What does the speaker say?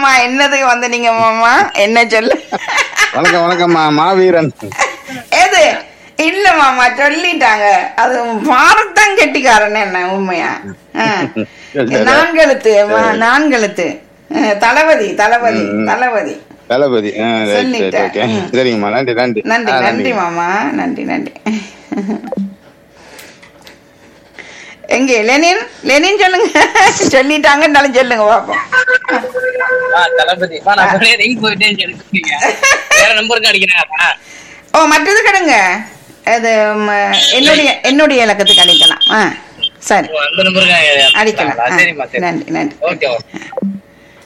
மாமா என்னதுக்கு வந்து நீங்க மாமா என்ன சொல்லு வணக்கம் வணக்கம்மா மாவீரன் எது இல்ல மாமா சொல்லிட்டாங்க அது பாரத்தான் கெட்டிக்காரன் என்ன உண்மையா ஆ. நான்கெழுத்து மா- நான்கெழுத்து ஆ, தளபதி தளபதி ம், ம். தளபதி தளபதி ஆ, ரைட், ரைட், சொல்லிட்டேன். ஓகே ம். சரிங்கம்மா நன்றி நன்றி நன்றி ஆ, நன்றி மாமா நன்றி நன்றி எங்க லெனின் லெனின் சொல்லுங்க சொல்லிட்டாங்கன்னாலும் சொல்லுங்க பாப்போம் ஆ, தளபதி வா, நான் அப்படியே ring போயிட்டே இருக்கு, எடுக்கிறீங்க. வேற நம்பருக்கு அடிக்கிறேன் ஓ மற்றது கிடங்க அது ம, என்னுடைய என்னுடைய இலக்கத்துக்கு அடிக்கலாம் ஆ சரி அந்த நம்பருக்கு அடிக்கலாம் ஆ, சரிம்மா சரி நன்றி நன்றி ஓகே ஓகே